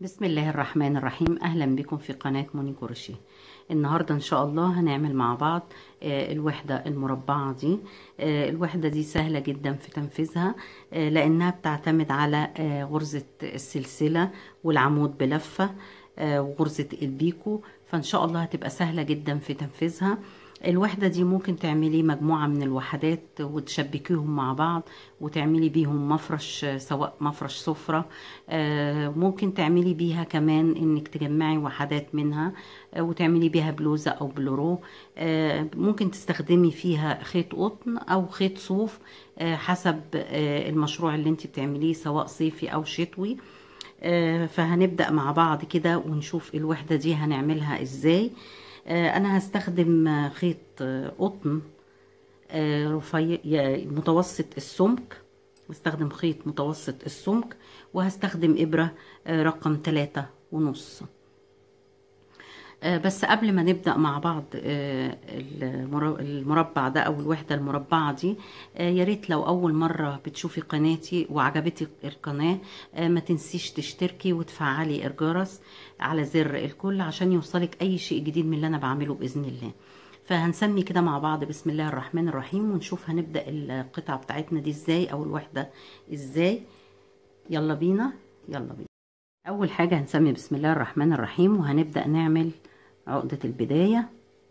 بسم الله الرحمن الرحيم اهلا بكم في قناة موني كروشيه النهاردة ان شاء الله هنعمل مع بعض آه، الوحدة المربعة دي آه، الوحدة دي سهلة جدا في تنفيذها آه، لانها بتعتمد على آه، غرزة السلسلة والعمود بلفة آه، وغرزة البيكو فان شاء الله هتبقى سهلة جدا في تنفيذها الوحدة دي ممكن تعملي مجموعة من الوحدات وتشبكيهم مع بعض وتعملي بيهم مفرش سواء مفرش سفرة آه، ممكن تعملي بيها كمان انك تجمعي وحدات منها آه، وتعملي بيها بلوزة او بلورو آه، ممكن تستخدمي فيها خيط قطن او خيط صوف آه، حسب آه، المشروع اللي انت بتعمليه سواء صيفي او شتوي آه، فهنبدأ مع بعض كده ونشوف الوحدة دي هنعملها ازاي آه، انا هستخدم آه، خيط آه، قطن آه، رفيع يا- متوسط السمك هستخدم خيط متوسط السمك وهستخدم ابرة آه، رقم ثلاثة ونص آه، بس قبل ما نبدأ مع بعض آه، المر- المربع ده أو الوحدة المربعة دي آه، يا ريت لو أول مرة بتشوفي قناتي وعجبتك القناة آه، ما تنسيش تشتركي وتفعلي الجرس على زر الكل عشان يوصلك أي شيء جديد من اللي أنا بعمله بإذن الله فهنسمي كده مع بعض بسم الله الرحمن الرحيم ونشوف هنبدأ القطعة بتاعتنا دي ازاي أو الوحدة ازاي يلا بينا يلا بينا أول حاجة هنسمي بسم الله الرحمن الرحيم وهنبدأ نعمل عقدة البداية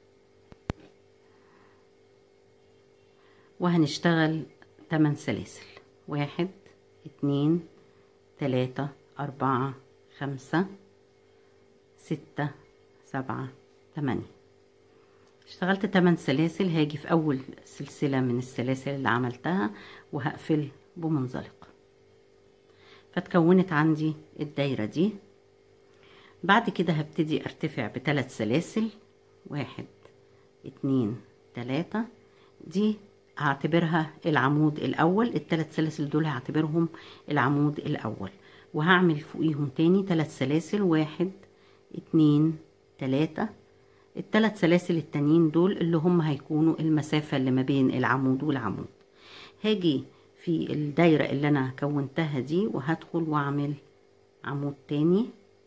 وهنشتغل 8 سلاسل واحد اتنين تلاتة أربعة خمسة ستة سبعة تمانية اشتغلت 8 سلاسل هاجي في أول سلسلة من السلاسل اللي عملتها وهقفل بمنزلق فتكونت عندي الدايرة دي بعد كده هبتدي ارتفع بثلاث سلاسل واحد اتنين تلاتة دي هعتبرها العمود الاول الثلاث سلاسل دول هعتبرهم العمود الاول وهعمل فوقيهم تاني ثلاث سلاسل واحد اتنين تلاتة الثلاث سلاسل التانيين دول اللي هم هيكونوا المسافة اللي ما بين العمود والعمود هاجي في الدايرة اللي انا كونتها دي وهدخل واعمل عمود تاني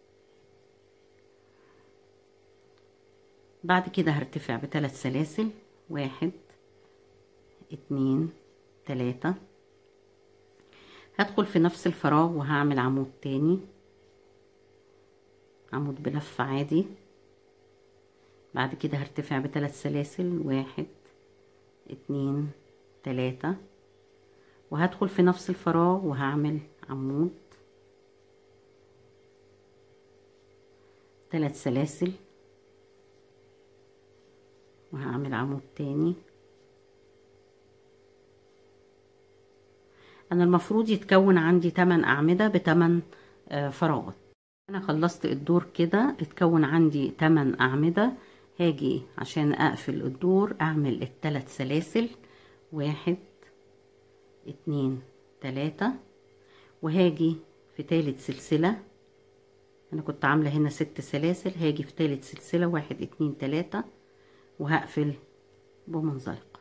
بعد كده هرتفع بثلاث سلاسل واحد اتنين تلاتة هدخل في نفس الفراغ وهعمل عمود تاني عمود بلفة عادي بعد كده هرتفع بثلاث سلاسل واحد اتنين تلاتة وهدخل في نفس الفراغ وهعمل عمود ثلاث سلاسل وهعمل عمود تاني انا المفروض يتكون عندي 8 اعمدة بتمن فراغات انا خلصت الدور كده اتكون عندي 8 اعمدة هاجي عشان اقفل الدور اعمل الثلاث سلاسل واحد اتنين تلاتة وهاجي في تالت سلسلة انا كنت عاملة هنا ست سلاسل هاجي في تالت سلسلة واحد اتنين تلاتة وهقفل بمنزلق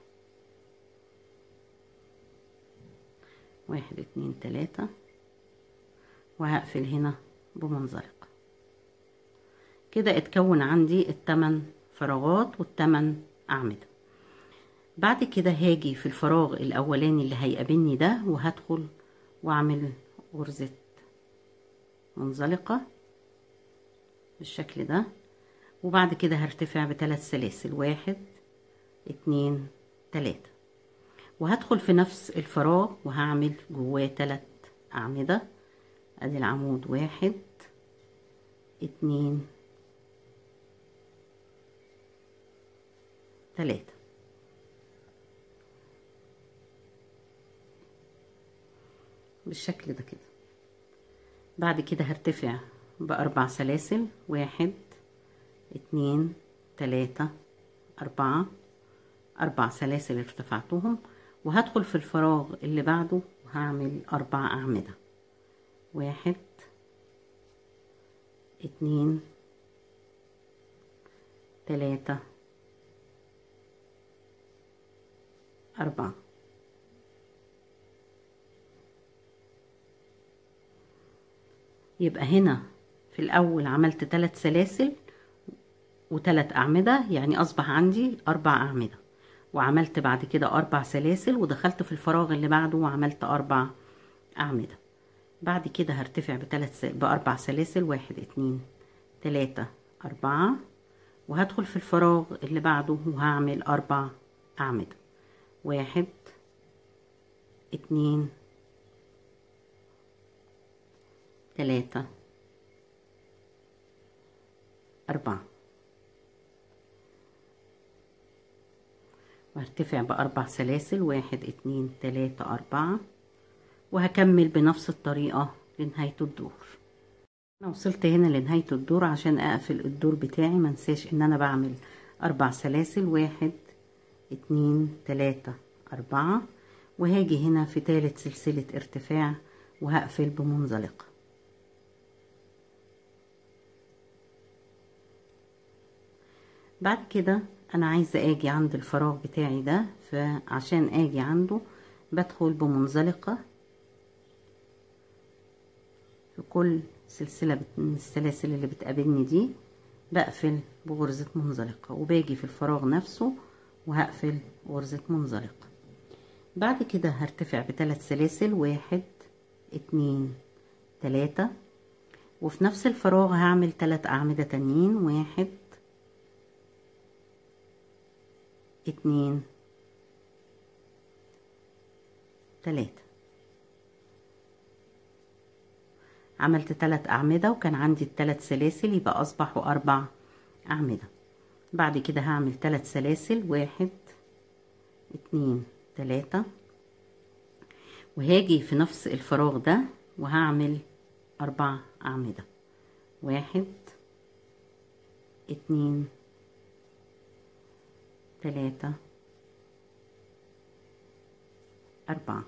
واحد اتنين تلاتة وهقفل هنا بمنزلق كده اتكون عندي التمن فراغات والتمن أعمدة بعد كده هاجي في الفراغ الأولاني اللي هيقابلني ده وهدخل وأعمل غرزة منزلقة بالشكل ده وبعد كده هرتفع بثلاث سلاسل واحد اتنين تلاتة وهدخل في نفس الفراغ وهعمل جواه تلات أعمدة ادي العمود واحد اتنين تلاتة بالشكل ده كده بعد كده هرتفع بأربع سلاسل واحد اتنين تلاتة أربعة أربع سلاسل ارتفعتهم وهدخل في الفراغ اللي بعده وهعمل أربع أعمدة واحد اتنين تلاتة أربعة يبقى هنا في الاول عملت ثلاث سلاسل وثلاث اعمدة يعني اصبح عندي اربع اعمدة وعملت بعد كده اربع سلاسل ودخلت في الفراغ اللي بعده وعملت اربع اعمدة بعد كده هرتفع بثلاث س... باربع سلاسل واحد اتنين تلاتة اربعة وهدخل في الفراغ اللي بعده وهعمل اربع اعمدة واحد اتنين تلاتة أربعة وهرتفع بأربع سلاسل واحد اتنين تلاتة أربعة وهكمل بنفس الطريقة لنهاية الدور أنا وصلت هنا لنهاية الدور عشان أقفل الدور بتاعي منساش إن أنا بعمل أربع سلاسل واحد اتنين تلاتة أربعة وهاجي هنا في تالت سلسلة ارتفاع وهقفل بمنزلقة بعد كده انا عايزة اجي عند الفراغ بتاعي ده فعشان اجي عنده بدخل بمنزلقة في كل سلسلة من السلاسل اللي بتقابلني دي بقفل بغرزة منزلقة وباجي في الفراغ نفسه وهقفل غرزة منزلقة بعد كده هرتفع بثلاث سلاسل واحد اتنين تلاتة وفي نفس الفراغ هعمل تلات أعمدة تانيين واحد اتنين تلاتة عملت تلات أعمدة وكان عندي التلات سلاسل يبقى أصبحوا أربع أعمدة بعد كده هعمل تلات سلاسل واحد اتنين تلاتة وهاجي في نفس الفراغ ده وهعمل أربع أعمدة واحد اتنين تلاتة أربعة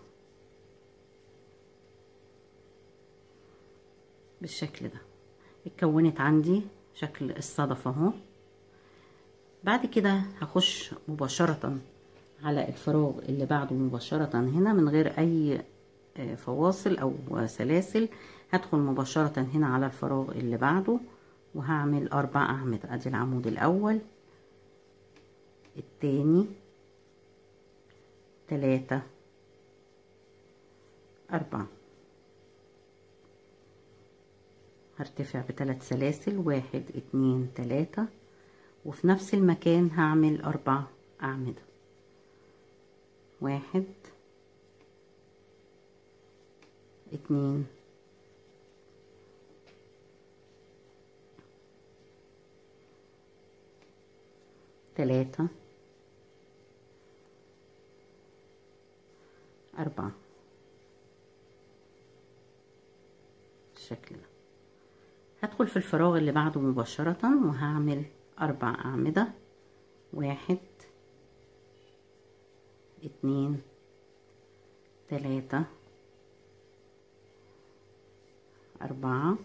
بالشكل ده اتكونت عندي شكل الصدف اهو بعد كده هخش مباشرة على الفراغ اللي بعده مباشرة هنا من غير أي فواصل أو سلاسل هدخل مباشرة هنا على الفراغ اللي بعده وهعمل أربع أعمدة أدي العمود الأول التاني تلاتة أربعة هرتفع بثلاث سلاسل واحد اتنين تلاتة وفي نفس المكان هعمل أربع أعمدة واحد اتنين تلاتة أربعة بالشكل ده هدخل في الفراغ اللي بعده مباشرة وهعمل أربع أعمدة واحد اتنين تلاتة أربعة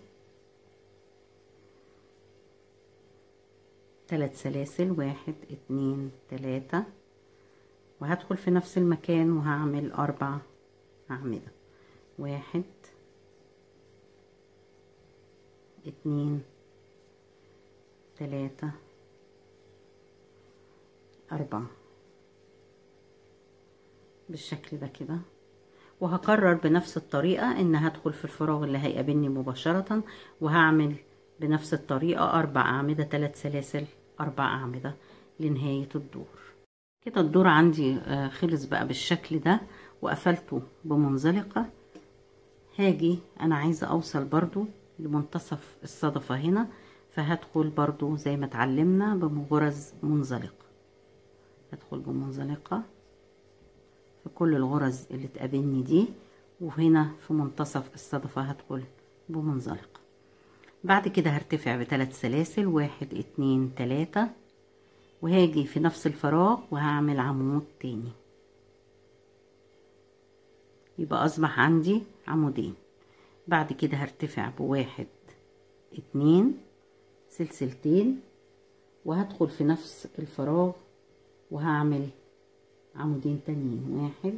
تلات سلاسل واحد اتنين تلاتة وهدخل في نفس المكان وهعمل أربع أعمدة واحد اتنين تلاتة أربعة بالشكل ده كده وهكرر بنفس الطريقة ان هدخل في الفراغ اللي هيقابلني مباشرة وهعمل بنفس الطريقة أربع أعمدة تلات سلاسل أربع أعمدة لنهاية الدور كده الدور عندي خلص بقى بالشكل ده وقفلته بمنزلقة هاجي أنا عايزة أوصل برضو لمنتصف الصدفة هنا فهدخل برضو زي ما اتعلمنا بغرز منزلقة هدخل بمنزلقة في كل الغرز اللي تقابلني دي وهنا في منتصف الصدفة هدخل بمنزلقة بعد كده هرتفع بثلاث سلاسل واحد اتنين تلاتة وهاجي في نفس الفراغ وهعمل عمود تاني يبقى اصبح عندي عمودين بعد كده هرتفع بواحد اتنين سلسلتين وهدخل في نفس الفراغ وهعمل عمودين تانيين واحد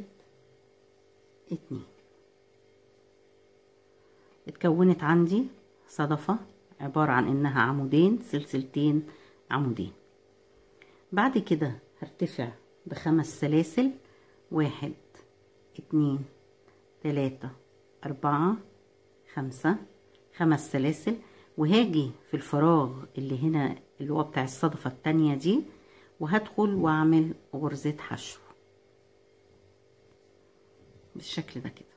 اتنين اتكونت عندي صدفة عبارة عن انها عمودين سلسلتين عمودين بعد كده هرتفع بخمس سلاسل واحد اتنين تلاتة اربعة خمسة خمس سلاسل وهاجي في الفراغ اللي هنا اللي هو بتاع الصدفة التانية دي وهدخل واعمل غرزة حشو بالشكل ده كده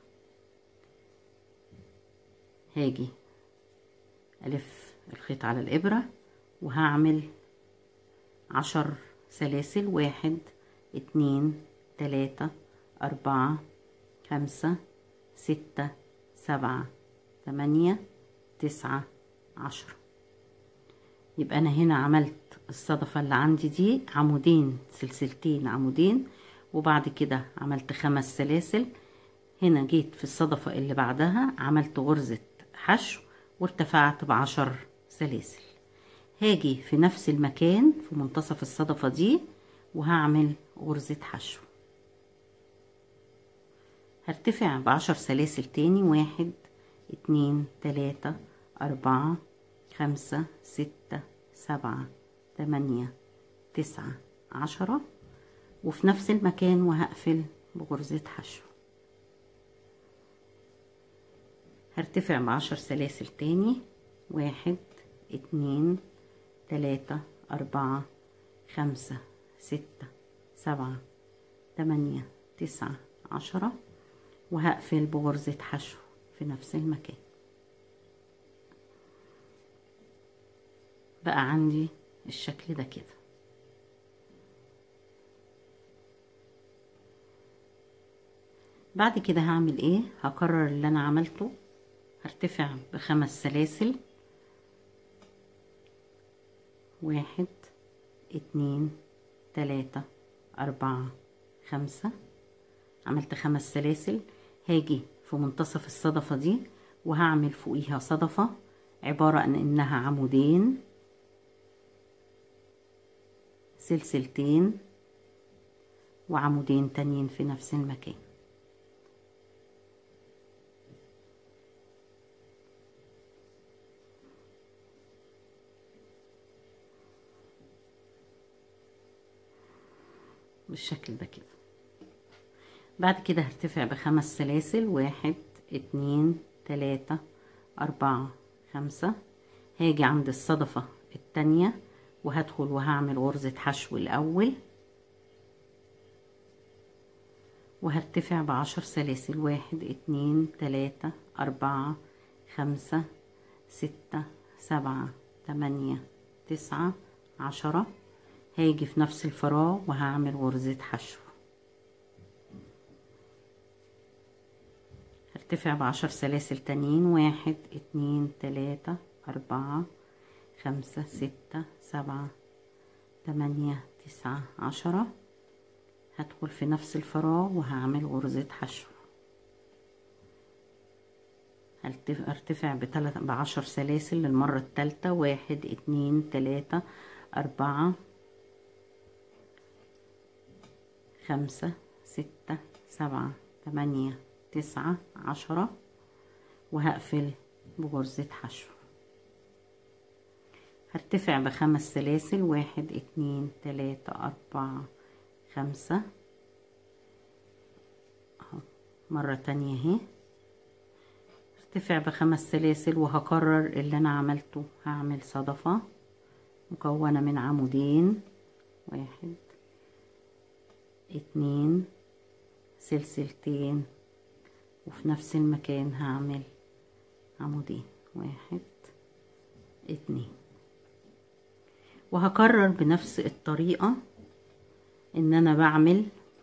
هاجي الف الخيط على الابرة وهعمل عشر سلاسل واحد اتنين تلاتة اربعة خمسة ستة سبعة تمانية تسعة عشرة يبقى انا هنا عملت الصدفة اللي عندي دي عمودين سلسلتين عمودين وبعد كده عملت خمس سلاسل هنا جيت في الصدفة اللي بعدها عملت غرزة حشو وارتفعت بعشر سلاسل هاجي في نفس المكان في منتصف الصدفة دي وهعمل غرزة حشو هرتفع بعشر سلاسل تاني واحد اتنين تلاتة أربعة خمسة ستة سبعة تمانية تسعة عشرة وفي نفس المكان وهقفل بغرزة حشو هرتفع بعشر سلاسل تاني واحد اتنين تلاتة أربعة خمسة ستة سبعة تمانية تسعة عشرة وهقفل بغرزة حشو في نفس المكان بقى عندي الشكل ده كده بعد كده هعمل ايه هكرر اللي انا عملته هرتفع بخمس سلاسل واحد اتنين تلاتة اربعة خمسة عملت خمس سلاسل هاجي في منتصف الصدفة دي وهعمل فوقيها صدفة عبارة عن انها عمودين سلسلتين وعمودين تانيين في نفس المكان بالشكل ده كده بعد كده هرتفع بخمس سلاسل واحد اتنين تلاتة اربعة خمسة هاجي عند الصدفة التانية وهدخل وهعمل غرزة حشو الأول وهرتفع بعشر سلاسل واحد اتنين تلاتة أربعة خمسة ستة سبعة تمانية تسعة عشرة هاجي في نفس الفراغ وهعمل غرزة حشو هرتفع بعشر سلاسل تانيين واحد اتنين تلاتة أربعة خمسة ستة سبعة تمانية تسعة عشرة هدخل في نفس الفراغ وهعمل غرزة حشو ارتفع بتلات بعشر سلاسل للمرة التالتة واحد اتنين تلاتة أربعة خمسة ستة سبعة تمانية تسعة عشرة وهقفل بغرزة حشو هرتفع بخمس سلاسل واحد اتنين تلاتة أربعة خمسة اهو مرة تانية اهي ارتفع بخمس سلاسل وهكرر اللي انا عملته هعمل صدفة مكونة من عمودين واحد اتنين سلسلتين وفي نفس المكان هعمل عمودين واحد اتنين وهكرر بنفس الطريقة ان انا بعمل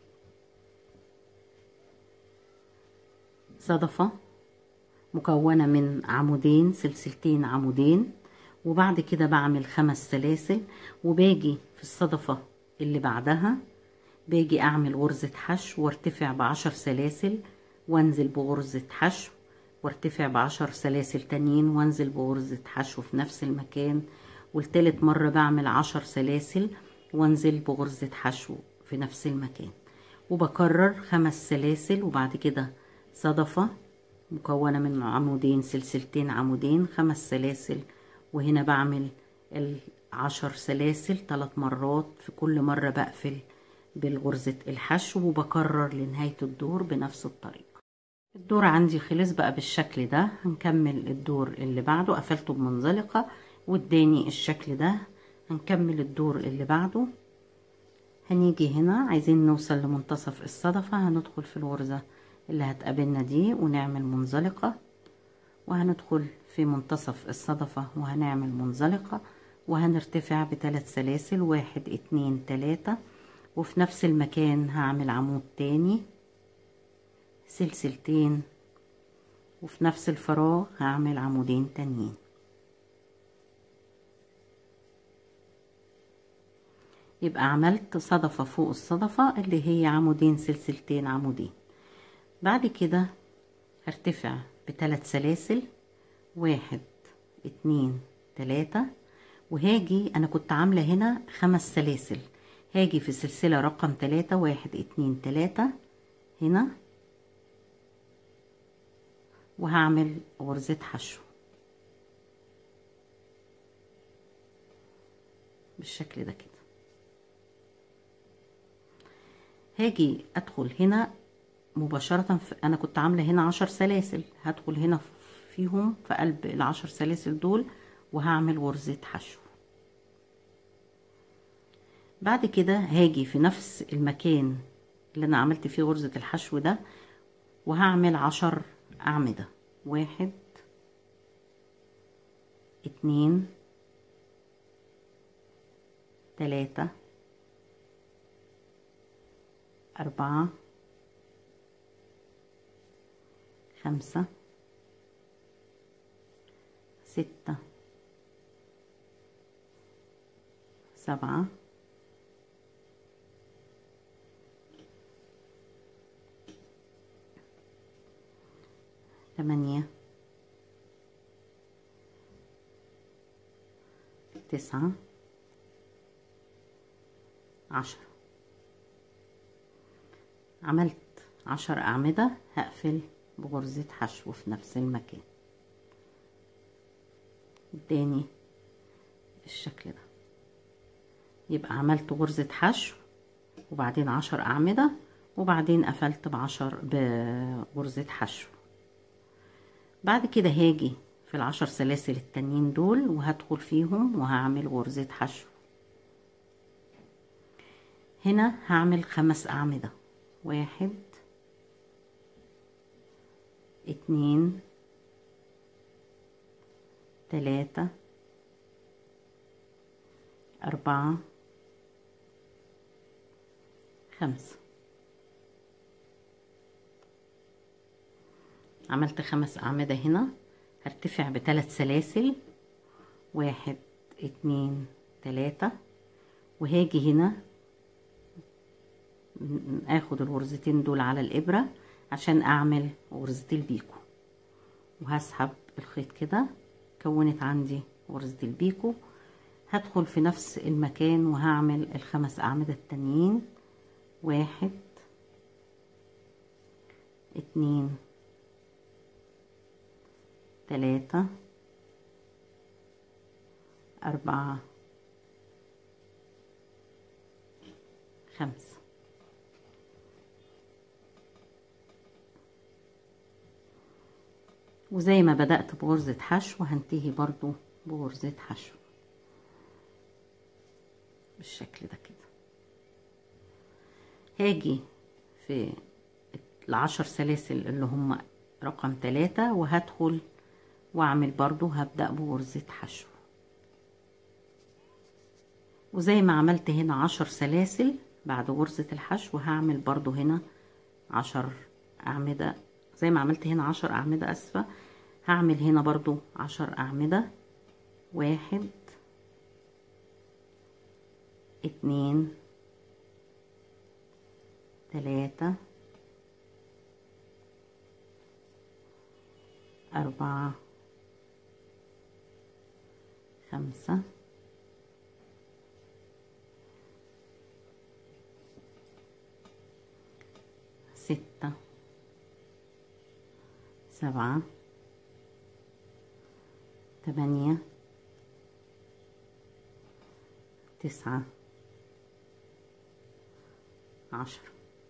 صدفة مكونة من عمودين سلسلتين عمودين وبعد كده بعمل خمس سلاسل وباجي في الصدفة اللي بعدها باجي اعمل غرزة حشو وارتفع بعشر سلاسل وانزل بغرزة حشو وارتفع بعشر سلاسل تانيين وانزل بغرزة حشو في نفس المكان والتالت مرة بعمل عشر سلاسل وانزل بغرزة حشو في نفس المكان وبكرر خمس سلاسل وبعد كده صدفة مكونة من عمودين سلسلتين عمودين خمس سلاسل وهنا بعمل العشر سلاسل ثلاث مرات في كل مرة بقفل بالغرزة الحشو وبكرر لنهاية الدور بنفس الطريقة الدور عندي خلص بقى بالشكل ده هنكمل الدور اللي بعده قفلته بمنزلقة واداني الشكل ده هنكمل الدور اللي بعده هنيجي هنا عايزين نوصل لمنتصف الصدفة هندخل في الغرزة اللي هتقابلنا دي ونعمل منزلقة وهندخل في منتصف الصدفة وهنعمل منزلقة وهنرتفع بثلاث سلاسل واحد اتنين تلاتة وفي نفس المكان هعمل عمود تاني سلسلتين وفي نفس الفراغ هعمل عمودين تانيين يبقى عملت صدفة فوق الصدفة اللي هي عمودين سلسلتين عمودين بعد كده هرتفع بثلاث سلاسل واحد اتنين تلاتة وهاجي انا كنت عاملة هنا خمس سلاسل هاجي في سلسلة رقم تلاتة واحد اتنين تلاتة هنا وهعمل غرزة حشو بالشكل ده كده هاجي ادخل هنا مباشرة في انا كنت عاملة هنا عشر سلاسل هدخل هنا فيهم في قلب العشر سلاسل دول وهعمل غرزة حشو بعد كده هاجي في نفس المكان اللي انا عملت فيه غرزة الحشو ده وهعمل عشر اعمدة واحد اتنين تلاتة أربعة خمسة ستة سبعة ثمانية تسعة عشرة عملت عشر أعمدة هقفل بغرزة حشو في نفس المكان اداني الشكل ده يبقى عملت غرزة حشو وبعدين عشر أعمدة وبعدين قفلت بعشر بغرزة حشو بعد كده هاجي في العشر سلاسل التانيين دول وهدخل فيهم وهعمل غرزة حشو هنا هعمل خمس أعمدة واحد اتنين تلاتة أربعة خمسة عملت خمس أعمدة هنا هرتفع بثلاث سلاسل واحد اتنين تلاتة وهاجي هنا اخد الغرزتين دول على الابرة عشان اعمل غرزة البيكو وهسحب الخيط كده كونت عندي غرزة البيكو هدخل في نفس المكان وهعمل الخمس اعمدة التانيين واحد اتنين تلاتة أربعة خمسة وزي ما بدأت بغرزة حشو هنتهي برضو بغرزة حشو بالشكل ده كده هاجي في العشر سلاسل اللي هم رقم تلاتة وهدخل واعمل برضو هبدأ بغرزة حشو وزي ما عملت هنا عشر سلاسل بعد غرزة الحشو هعمل برضو هنا عشر أعمدة زي ما عملت هنا عشر أعمدة أسفة هعمل هنا برضو عشر أعمدة واحد اتنين تلاتة أربعة خمسة ستة سبعة تمانية تسعة عشرة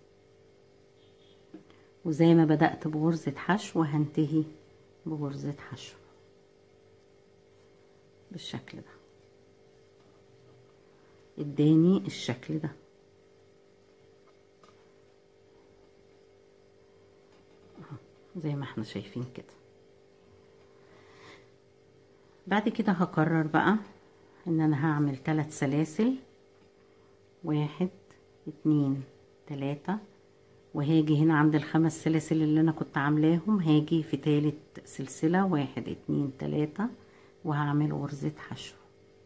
وزي ما بدأت بغرزة حشو هنتهي بغرزة حشو بالشكل ده اداني الشكل ده زي ما احنا شايفين كده بعد كده هكرر بقى ان انا هعمل ثلاث سلاسل واحد اتنين تلاتة وهاجي هنا عند الخمس سلاسل اللي انا كنت عاملاهم هاجي في تالت سلسلة واحد اتنين تلاتة وهعمل غرزة حشو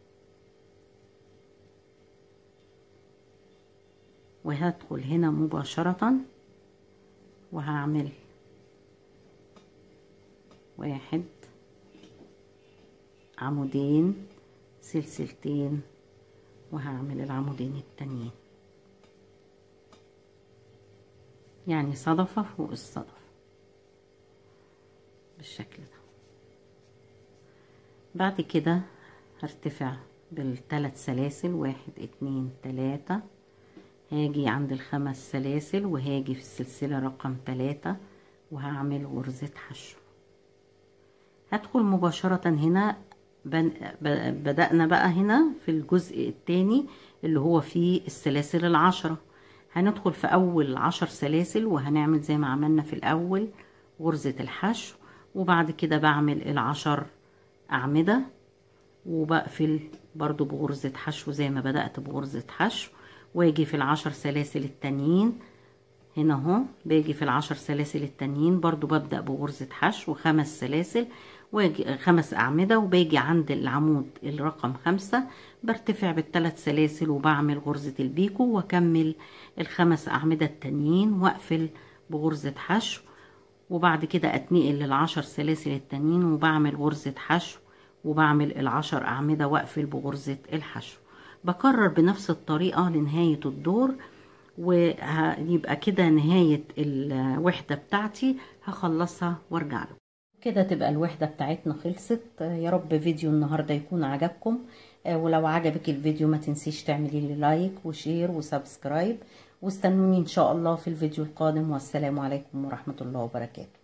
وهدخل هنا مباشرة وهعمل واحد عمودين سلسلتين وهعمل العمودين التانيين يعني صدفة فوق الصدفة بالشكل ده بعد كده هرتفع بالثلاث سلاسل واحد اتنين تلاتة هاجي عند الخمس سلاسل وهاجي في السلسلة رقم تلاتة وهعمل غرزة حشو هدخل مباشرة هنا بدأنا بقى هنا في الجزء التاني اللي هو فيه السلاسل العشرة هندخل في أول عشر سلاسل وهنعمل زي ما عملنا في الأول غرزة الحشو وبعد كده بعمل العشر أعمدة وبقفل برضو بغرزة حشو زي ما بدأت بغرزة حشو واجي في العشر سلاسل التانيين هنا اهو باجي في العشر سلاسل التانيين برضو ببدأ بغرزة حشو خمس سلاسل واجي خمس أعمدة وباجي عند العمود الرقم خمسة برتفع بالثلاث سلاسل وبعمل غرزة البيكو واكمل الخمس أعمدة التانيين واقفل بغرزة حشو وبعد كده اتنقل للعشر سلاسل التانيين وبعمل غرزة حشو وبعمل العشر أعمدة واقفل بغرزة الحشو بكرر بنفس الطريقة لنهاية الدور ويبقى كده نهاية الوحدة بتاعتي هخلصها وارجع لكم كده تبقى الوحدة بتاعتنا خلصت يا رب فيديو النهاردة يكون عجبكم ولو عجبك الفيديو ما تنسيش تعملي لي لايك وشير وسبسكرايب واستنوني ان شاء الله في الفيديو القادم والسلام عليكم ورحمة الله وبركاته